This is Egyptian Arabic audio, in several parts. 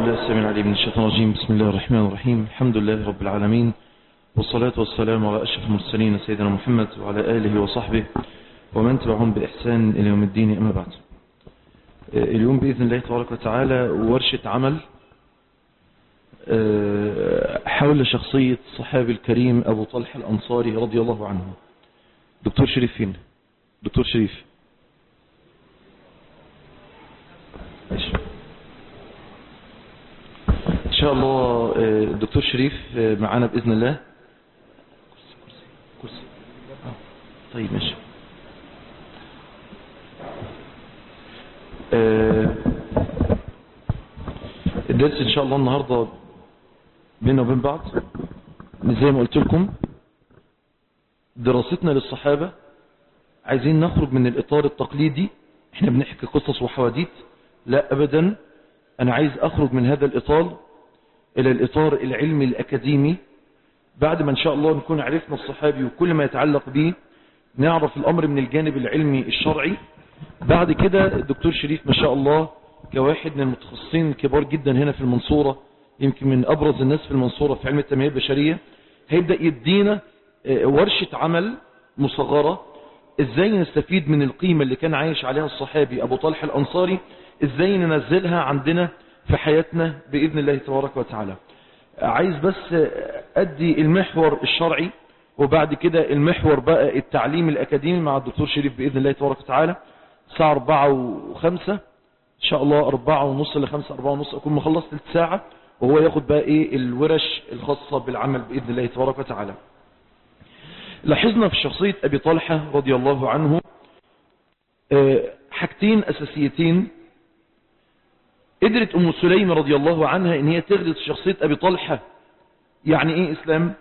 بالله السميع العليم من الشيطان الرجيم بسم الله الرحمن الرحيم الحمد لله رب العالمين والصلاة والسلام على أشرف المرسلين سيدنا محمد وعلى آله وصحبه ومن تبعهم بإحسان إلى يوم الدين أما بعد اليوم بإذن الله تبارك وتعالى ورشة عمل حول شخصية الصحابي الكريم أبو طلحة الأنصاري رضي الله عنه دكتور شريف فين دكتور شريف ماشي إن شاء الله الدكتور شريف معانا بإذن الله كرسي كرسي طيب ماشي الدرس إن شاء الله النهاردة بيننا وبين بعض زي ما قلت لكم دراستنا للصحابة عايزين نخرج من الإطار التقليدي احنا بنحكي قصص وحواديت لا أبدا أنا عايز أخرج من هذا الإطار إلى الإطار العلمي الأكاديمي بعد ما إن شاء الله نكون عرفنا الصحابي وكل ما يتعلق به نعرف الأمر من الجانب العلمي الشرعي بعد كده الدكتور شريف ما شاء الله كواحد من المتخصصين الكبار جدا هنا في المنصورة يمكن من أبرز الناس في المنصورة في علم التنمية البشرية هيبدأ يدينا ورشة عمل مصغرة ازاي نستفيد من القيمة اللي كان عايش عليها الصحابي أبو طلحة الأنصاري ازاي ننزلها عندنا في حياتنا بإذن الله تبارك وتعالى عايز بس أدي المحور الشرعي وبعد كده المحور بقى التعليم الأكاديمي مع الدكتور شريف بإذن الله تبارك وتعالى الساعة أربعة وخمسة إن شاء الله أربعة ونص لخمسة أربعة ونص أكون مخلص ثلث ساعة وهو ياخد بقى إيه الورش الخاصة بالعمل بإذن الله تبارك وتعالى لاحظنا في شخصية أبي طلحة رضي الله عنه حاجتين أساسيتين قدرت أم سليم رضي الله عنها إن هي تغرس شخصية أبي طلحة يعني إيه إسلام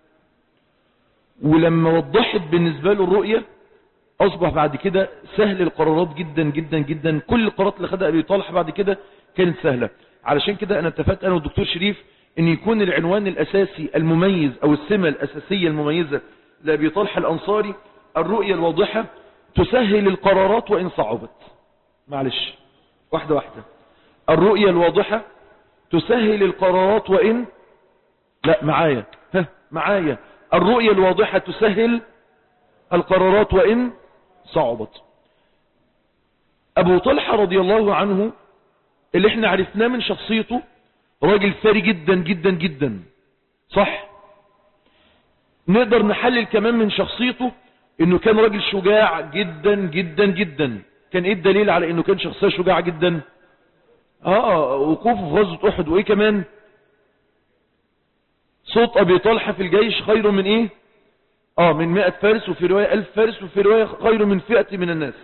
ولما وضحت بالنسبة له الرؤية أصبح بعد كده سهل القرارات جدا جدا جدا كل القرارات اللي خدها أبي طلحة بعد كده كانت سهلة علشان كده أنا اتفقت أنا والدكتور شريف أن يكون العنوان الأساسي المميز أو السمة الأساسية المميزة لأبي طلحة الأنصاري الرؤية الواضحة تسهل القرارات وإن صعبت معلش واحدة واحدة الرؤية الواضحة تسهل القرارات وإن لا معايا ها معايا الرؤية الواضحة تسهل القرارات وإن صعبت أبو طلحة رضي الله عنه اللي احنا عرفناه من شخصيته راجل ثري جدا جدا جدا صح نقدر نحلل كمان من شخصيته انه كان راجل شجاع جدا جدا جدا كان ايه الدليل على انه كان شخصية شجاعة جدا اه وقوفه في غزوة احد وايه كمان صوت ابي طلحة في الجيش خير من ايه اه من مئة فارس وفي رواية الف فارس وفي رواية خير من فئة من الناس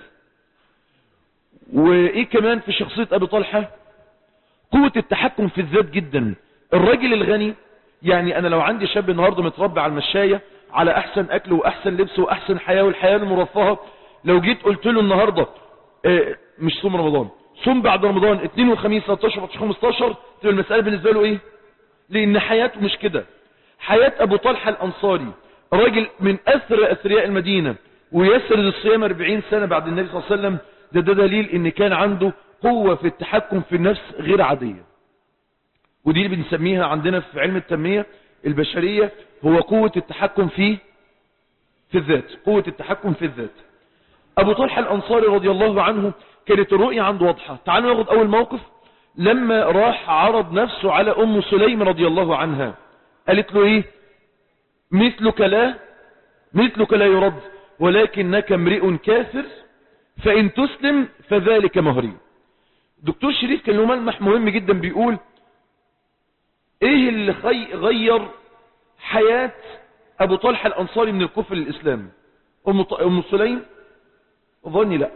وايه كمان في شخصية ابي طلحة قوة التحكم في الذات جدا الراجل الغني يعني انا لو عندي شاب النهاردة متربي على المشاية على احسن اكل واحسن لبس واحسن حياة والحياة المرفهة لو جيت قلت له النهاردة اه مش صوم رمضان صوم بعد رمضان اثنين وخميس 13 15 تبقى المسألة بالنسبة له ايه لان حياته مش كده حياة ابو طلحة الانصاري راجل من اثر اثرياء المدينة ويسر الصيام 40 سنة بعد النبي صلى الله عليه وسلم ده, ده دليل ان كان عنده قوة في التحكم في النفس غير عادية ودي اللي بنسميها عندنا في علم التنمية البشرية هو قوة التحكم في في الذات قوة التحكم في الذات أبو طلحة الأنصاري رضي الله عنه كانت الرؤية عنده واضحة تعالوا ناخد أول موقف لما راح عرض نفسه على أم سليم رضي الله عنها قالت له إيه مثلك لا مثلك لا يرد ولكنك امرئ كافر فإن تسلم فذلك مهري دكتور شريف كان له ملمح مهم جدا بيقول ايه اللي غير حياة ابو طلحة الانصاري من الكفر للاسلام ام, أم سليم ظني لا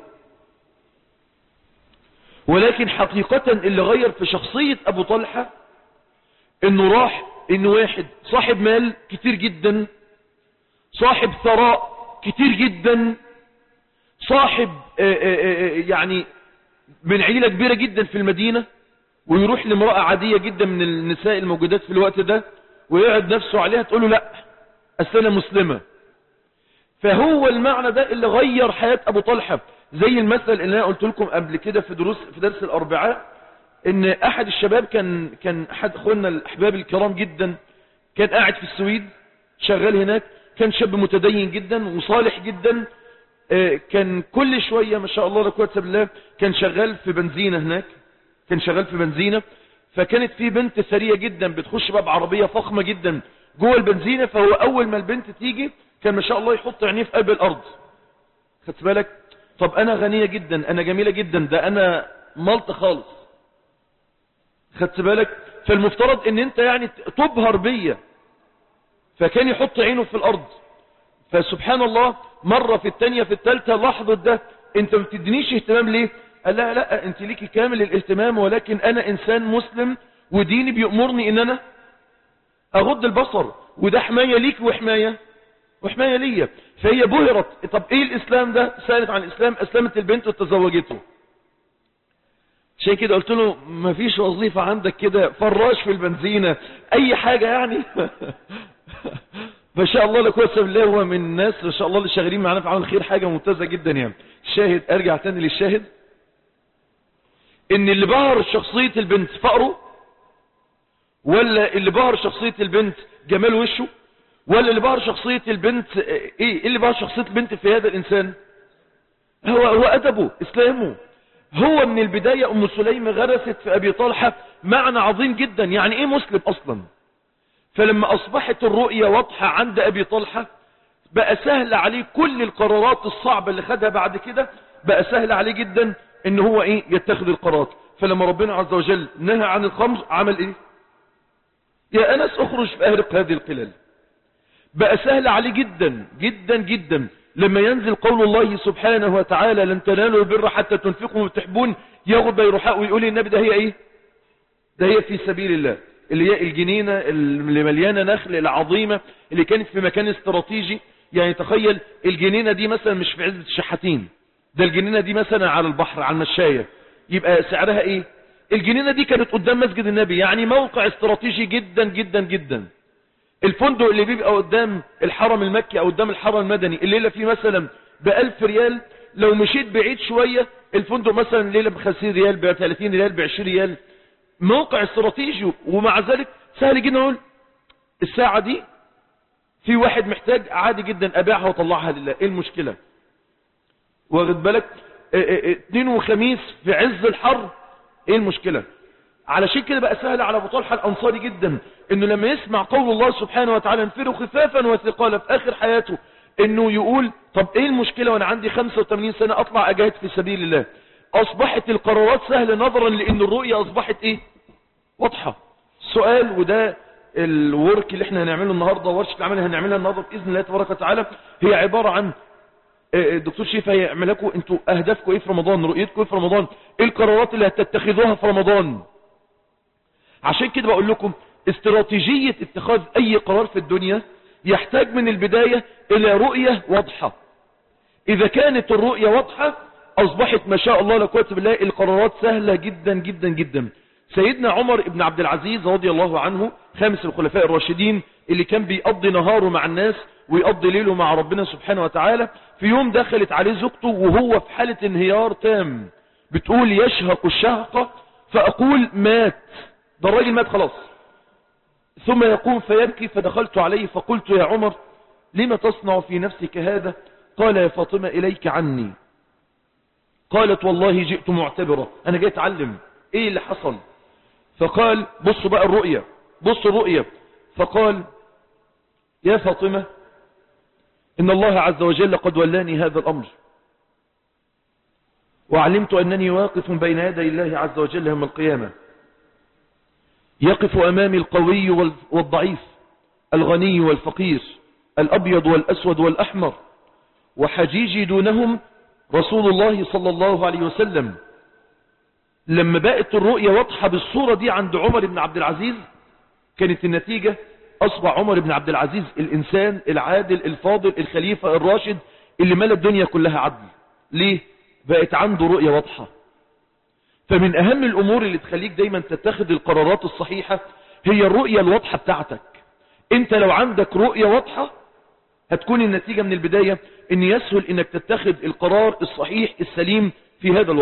ولكن حقيقة اللي غير في شخصية ابو طلحة انه راح انه واحد صاحب مال كتير جدا صاحب ثراء كتير جدا صاحب آآ آآ يعني من عيلة كبيرة جدا في المدينة ويروح لامرأة عادية جدا من النساء الموجودات في الوقت ده ويقعد نفسه عليها تقول له لا أنا مسلمة فهو المعنى ده اللي غير حياة أبو طلحة زي المثل اللي أنا قلت لكم قبل كده في دروس في درس الأربعاء ان احد الشباب كان كان احد اخواننا الاحباب الكرام جدا كان قاعد في السويد شغال هناك كان شاب متدين جدا وصالح جدا آه، كان كل شوية ما شاء الله لا قوه الا بالله كان شغال في بنزينة هناك كان شغال في بنزينة فكانت في بنت ثرية جدا بتخش بقى بعربية فخمة جدا جوه البنزينة فهو اول ما البنت تيجي كان ما شاء الله يحط عينيه في قلب الارض خدت بالك طب انا غنية جدا انا جميلة جدا ده انا ملط خالص خدت بالك فالمفترض ان انت يعني تبهر بيا فكان يحط عينه في الارض فسبحان الله مرة في التانية في التالتة لحظة ده انت ما بتدينيش اهتمام ليه قال لا لا انت ليكي كامل الاهتمام ولكن انا انسان مسلم وديني بيأمرني ان انا اغض البصر وده حماية ليك وحماية وحماية ليا فهي بهرت طب ايه الاسلام ده سألت عن الاسلام اسلمت البنت وتزوجته عشان كده قلت له مفيش وظيفة عندك كده فراش في البنزينة اي حاجة يعني ما شاء الله لا قوه الا بالله هو من الناس ما شاء الله اللي شغالين معانا في عمل الخير حاجه ممتازه جدا يعني الشاهد ارجع تاني للشاهد ان اللي بهر شخصيه البنت فقره ولا اللي بهر شخصيه البنت جمال وشه ولا اللي بهر شخصيه البنت ايه إيه اللي بهر شخصيه البنت في هذا الانسان هو هو ادبه اسلامه هو من البدايه ام سليم غرست في ابي طلحه معنى عظيم جدا يعني ايه مسلم اصلا فلما أصبحت الرؤية واضحة عند أبي طلحة بقى سهل عليه كل القرارات الصعبة اللي خدها بعد كده بقى سهل عليه جدا ان هو ايه يتخذ القرارات فلما ربنا عز وجل نهى عن الخمر عمل ايه يا أنس اخرج فأهرق هذه القلال بقى سهل عليه جدا جدا جدا لما ينزل قول الله سبحانه وتعالى لن تنالوا البر حتى تنفقوا وتحبون ياخد بيروحاء ويقول النبي ده هي ايه ده هي في سبيل الله اللي هي الجنينة اللي مليانة نخل العظيمة اللي كانت في مكان استراتيجي يعني تخيل الجنينة دي مثلا مش في عزة الشحاتين ده الجنينة دي مثلا على البحر على المشاية يبقى سعرها ايه الجنينة دي كانت قدام مسجد النبي يعني موقع استراتيجي جدا جدا جدا الفندق اللي بيبقى قدام الحرم المكي او قدام الحرم المدني الليلة فيه مثلا بألف ريال لو مشيت بعيد شوية الفندق مثلا ليلة بخمسين ريال بثلاثين ريال بعشرين ريال موقع استراتيجي ومع ذلك سهل جدا اقول الساعة دي في واحد محتاج عادي جدا ابيعها واطلعها لله ايه المشكلة واخد بالك اتنين وخميس في عز الحر ايه المشكلة علشان كده بقى سهل على ابو طلحه الانصاري جدا انه لما يسمع قول الله سبحانه وتعالى انفروا خفافا وثقالا في اخر حياته انه يقول طب ايه المشكلة وانا عندي 85 سنة اطلع اجاهد في سبيل الله اصبحت القرارات سهلة نظرا لان الرؤية اصبحت ايه واضحة السؤال وده الورك اللي احنا هنعمله النهاردة ورشة العمل هنعملها النهاردة بإذن الله تبارك وتعالى هي عبارة عن الدكتور شيف هيعمل لكم انتوا اهدافكم ايه في رمضان رؤيتكم ايه في رمضان ايه القرارات اللي هتتخذوها في رمضان عشان كده بقول لكم استراتيجية اتخاذ اي قرار في الدنيا يحتاج من البداية الى رؤية واضحة اذا كانت الرؤية واضحة اصبحت ما شاء الله لا قوه بالله القرارات سهلة جدا جدا جدا سيدنا عمر بن عبد العزيز رضي الله عنه خامس الخلفاء الراشدين اللي كان بيقضي نهاره مع الناس ويقضي ليله مع ربنا سبحانه وتعالى في يوم دخلت عليه زوجته وهو في حالة انهيار تام بتقول يشهق الشهقة فأقول مات ده الراجل مات خلاص ثم يقوم فيبكي فدخلت عليه فقلت يا عمر لما تصنع في نفسك هذا قال يا فاطمة إليك عني قالت والله جئت معتبرة أنا جاي أتعلم إيه اللي حصل فقال بصوا بقى الرؤية بصوا الرؤية فقال يا فاطمة إن الله عز وجل قد ولاني هذا الأمر وعلمت أنني واقف بين يدي الله عز وجل يوم القيامة يقف أمامي القوي والضعيف الغني والفقير الأبيض والأسود والأحمر وحجيجي دونهم رسول الله صلى الله عليه وسلم لما بقت الرؤية واضحة بالصورة دي عند عمر بن عبد العزيز كانت النتيجة أصبح عمر بن عبد العزيز الإنسان العادل الفاضل الخليفة الراشد اللي ملى الدنيا كلها عدل ليه؟ بقت عنده رؤية واضحة فمن أهم الأمور اللي تخليك دايما تتخذ القرارات الصحيحة هي الرؤية الواضحة بتاعتك انت لو عندك رؤية واضحة هتكون النتيجة من البداية ان يسهل انك تتخذ القرار الصحيح السليم في هذا الوقت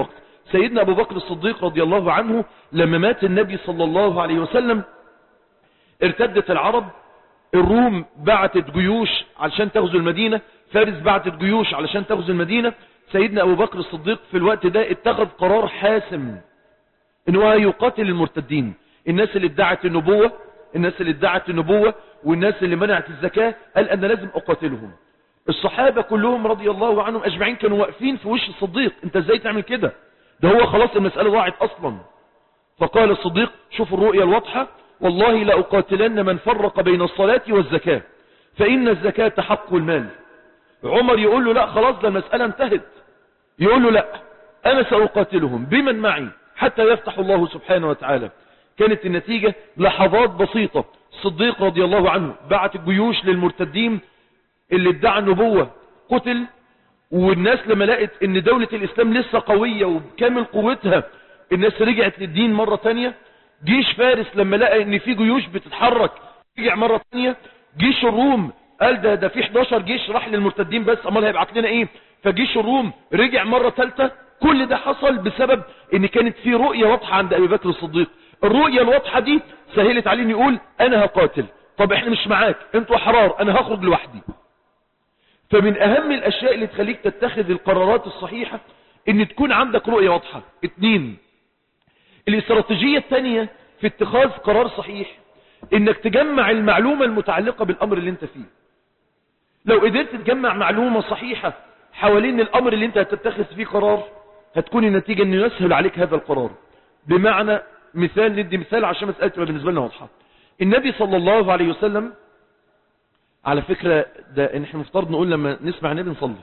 سيدنا أبو بكر الصديق رضي الله عنه لما مات النبي صلى الله عليه وسلم ارتدت العرب الروم بعتت جيوش علشان تغزو المدينة فارس بعتت جيوش علشان تغزو المدينة سيدنا أبو بكر الصديق في الوقت ده اتخذ قرار حاسم ان هو يقاتل المرتدين الناس اللي ادعت النبوة الناس اللي ادعت النبوة والناس اللي منعت الزكاة قال أنا لازم أقاتلهم الصحابة كلهم رضي الله عنهم أجمعين كانوا واقفين في وش الصديق انت ازاي تعمل كده ده هو خلاص المسألة ضاعت أصلا فقال الصديق شوف الرؤية الواضحة والله لأقاتلن من فرق بين الصلاة والزكاة فإن الزكاة حق المال عمر يقول له لا خلاص ده المسألة انتهت يقول له لا أنا سأقاتلهم بمن معي حتى يفتح الله سبحانه وتعالى كانت النتيجة لحظات بسيطة الصديق رضي الله عنه بعت الجيوش للمرتدين اللي ادعى النبوة قتل والناس لما لقت ان دولة الاسلام لسه قوية وبكامل قوتها الناس رجعت للدين مرة تانية جيش فارس لما لقى ان في جيوش بتتحرك رجع مرة تانية جيش الروم قال ده ده في 11 جيش راح للمرتدين بس امال هيبعت لنا ايه فجيش الروم رجع مرة ثالثة كل ده حصل بسبب ان كانت في رؤية واضحة عند ابي بكر الصديق الرؤية الواضحة دي سهلت عليه ان يقول انا هقاتل طب احنا مش معاك انتوا احرار انا هخرج لوحدي فمن اهم الاشياء اللي تخليك تتخذ القرارات الصحيحة ان تكون عندك رؤية واضحة اتنين الاستراتيجية الثانية في اتخاذ قرار صحيح انك تجمع المعلومة المتعلقة بالامر اللي انت فيه لو قدرت تجمع معلومة صحيحة حوالين الامر اللي انت هتتخذ فيه قرار هتكون النتيجة انه يسهل عليك هذا القرار بمعنى مثال ندي مثال عشان مسألة تبقى بالنسبة لنا واضحة النبي صلى الله عليه وسلم على فكرة ده ان احنا مفترض نقول لما نسمع النبي نصلي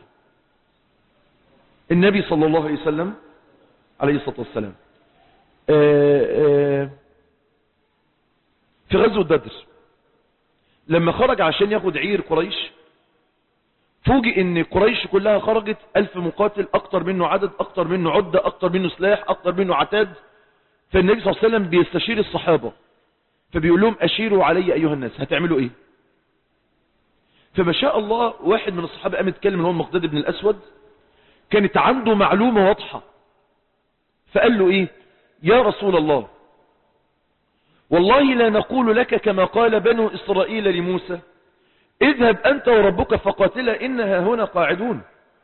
النبي صلى الله عليه وسلم عليه الصلاة والسلام آآ آآ في غزوة بدر لما خرج عشان ياخد عير قريش فوجئ ان قريش كلها خرجت الف مقاتل اكتر منه عدد اكتر منه عدة اكتر منه سلاح اكتر منه عتاد فالنبي صلى الله عليه وسلم بيستشير الصحابة فبيقول لهم اشيروا علي ايها الناس هتعملوا ايه فما شاء الله واحد من الصحابة قام يتكلم هو المقداد بن الاسود كانت عنده معلومة واضحة فقال له ايه يا رسول الله والله لا نقول لك كما قال بنو إسرائيل لموسى اذهب أنت وربك فقاتلا إنها هنا قاعدون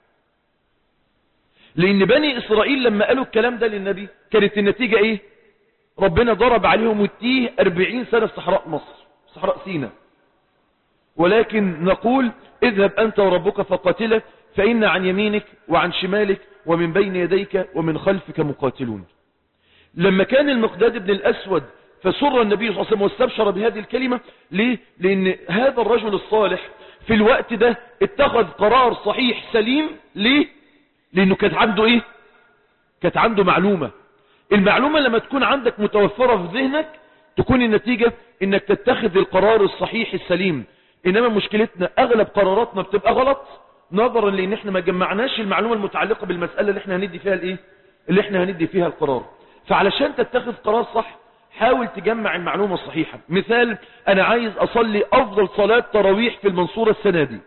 لأن بني إسرائيل لما قالوا الكلام ده للنبي كانت النتيجة إيه ربنا ضرب عليهم التيه أربعين سنة في صحراء مصر صحراء سينا ولكن نقول اذهب أنت وربك فقاتلا فإن عن يمينك وعن شمالك ومن بين يديك ومن خلفك مقاتلون لما كان المقداد بن الأسود فسر النبي صلى الله عليه وسلم واستبشر بهذه الكلمة ليه؟ لأن هذا الرجل الصالح في الوقت ده اتخذ قرار صحيح سليم ليه؟ لأنه كانت عنده إيه؟ كانت عنده معلومة المعلومة لما تكون عندك متوفرة في ذهنك تكون النتيجة انك تتخذ القرار الصحيح السليم انما مشكلتنا اغلب قراراتنا بتبقى غلط نظرا لان احنا ما جمعناش المعلومة المتعلقة بالمسألة اللي احنا هندي فيها الايه اللي احنا هندي فيها القرار فعلشان تتخذ قرار صح حاول تجمع المعلومة الصحيحة مثال انا عايز اصلي افضل صلاة تراويح في المنصورة السنة دي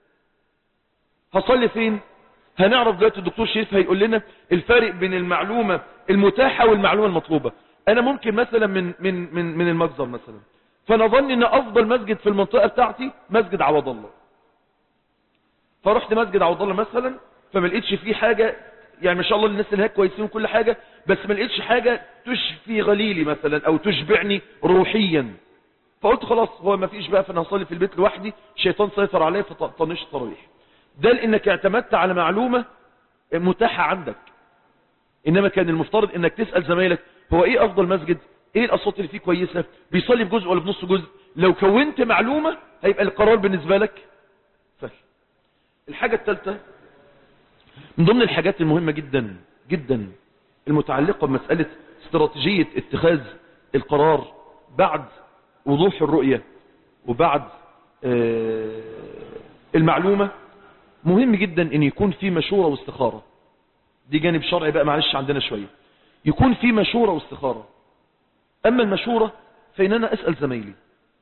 هصلي فين هنعرف دلوقتي الدكتور شريف هيقول لنا الفارق بين المعلومة المتاحة والمعلومة المطلوبة انا ممكن مثلا من من من من المجزر مثلا فنظن ان افضل مسجد في المنطقة بتاعتي مسجد عوض الله فرحت مسجد عوض الله مثلا فما لقيتش فيه حاجة يعني ما شاء الله الناس اللي هناك كويسين وكل حاجة بس ما لقيتش حاجة تشفي غليلي مثلا او تشبعني روحيا فقلت خلاص هو ما فيش بقى فانا هصلي في البيت لوحدي الشيطان سيطر عليا فطنش التراويح ده لانك اعتمدت على معلومة متاحة عندك انما كان المفترض انك تسأل زمايلك هو ايه افضل مسجد ايه الاصوات اللي فيه كويسة بيصلي بجزء ولا بنص جزء لو كونت معلومة هيبقى القرار بالنسبة لك سهل الحاجة الثالثة من ضمن الحاجات المهمة جدا جدا المتعلقة بمسألة استراتيجية اتخاذ القرار بعد وضوح الرؤية وبعد آه المعلومة مهم جدا ان يكون في مشورة واستخارة دي جانب شرعي بقى معلش عندنا شوية يكون في مشورة واستخارة اما المشورة فان انا اسأل زميلي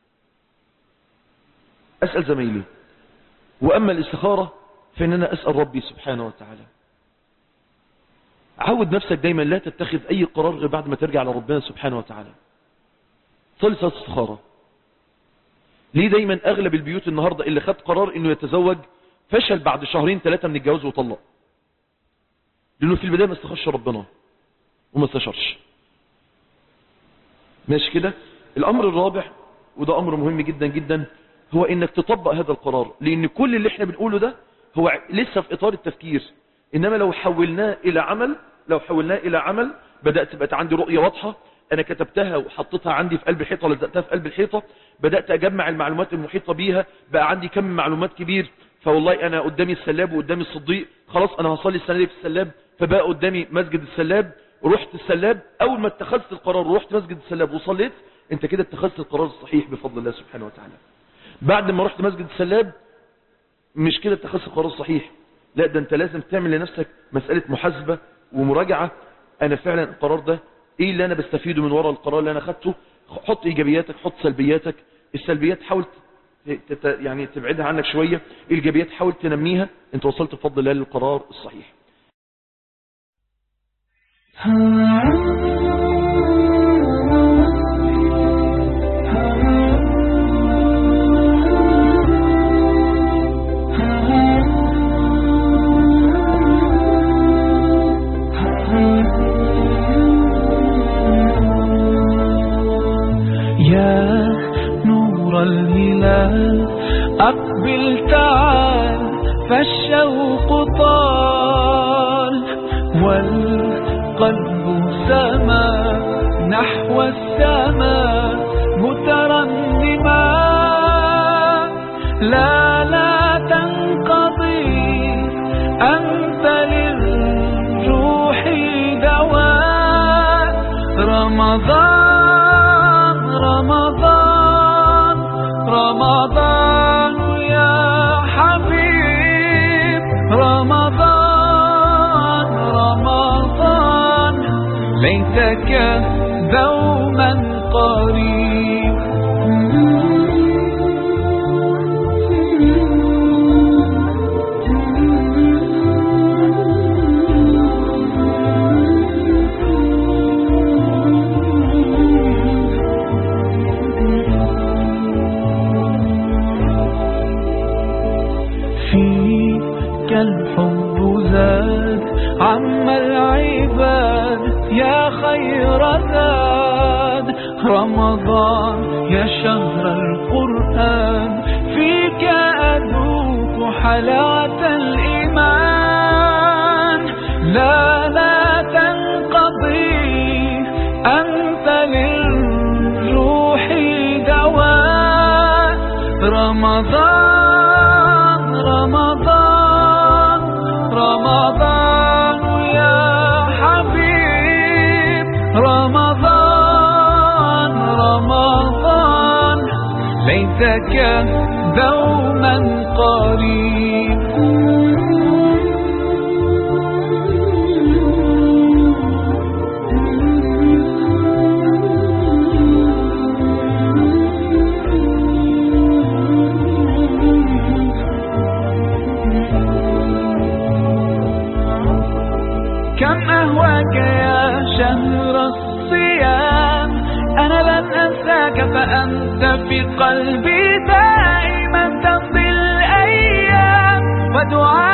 اسأل زميلي واما الاستخارة فان انا اسأل ربي سبحانه وتعالى عود نفسك دايما لا تتخذ اي قرار غير بعد ما ترجع لربنا سبحانه وتعالى صلي صلاة استخارة ليه دايما اغلب البيوت النهاردة اللي خد قرار انه يتزوج فشل بعد شهرين ثلاثة من الجواز وطلق لانه في البداية ما استخرش ربنا وما استشرش ماشي كده الامر الرابع وده امر مهم جدا جدا هو انك تطبق هذا القرار لان كل اللي احنا بنقوله ده هو لسه في اطار التفكير انما لو حولناه الى عمل لو حولناه الى عمل بدأت تبقى عندي رؤية واضحة انا كتبتها وحطيتها عندي في قلب الحيطة ولزقتها في قلب الحيطة بدأت اجمع المعلومات المحيطة بيها بقى عندي كم معلومات كبير فوالله انا قدامي السلاب وقدامي الصديق خلاص انا هصلي السنة دي في السلاب فبقى قدامي مسجد السلاب رحت السلاب اول ما اتخذت القرار ورحت مسجد السلاب وصليت انت كده اتخذت القرار الصحيح بفضل الله سبحانه وتعالى بعد ما رحت مسجد السلاب مش كده اتخذت القرار الصحيح لا ده انت لازم تعمل لنفسك مسألة محاسبة ومراجعة انا فعلا القرار ده ايه اللي انا بستفيده من وراء القرار اللي انا خدته حط ايجابياتك حط سلبياتك السلبيات حاول تت... يعني تبعدها عنك شوية الايجابيات حاول تنميها انت وصلت بفضل الله للقرار الصحيح يا نور الهلال أقبل تعال فالشوق طال والقلب سما نحو السماء مترنما لا لا تنقضي أنت للروح دواء رمضان رمضان رمضان يا حبيب رمضان رمضان ليتك دوما قريب فيك الحب زاد عم العباد يا خير زاد رمضان يا شهر القرآن فيك أذوق حلاوة الإيمان لا لا تنقضي أنت للروح دواء رمضان رمضان رمضان يا حبيب رمضان رمضان ليتك دوما قريب كم أهواك يا شهر الصيام أنا لن أنساك فأنت في قلبي دائما تمضي الأيام ودعاء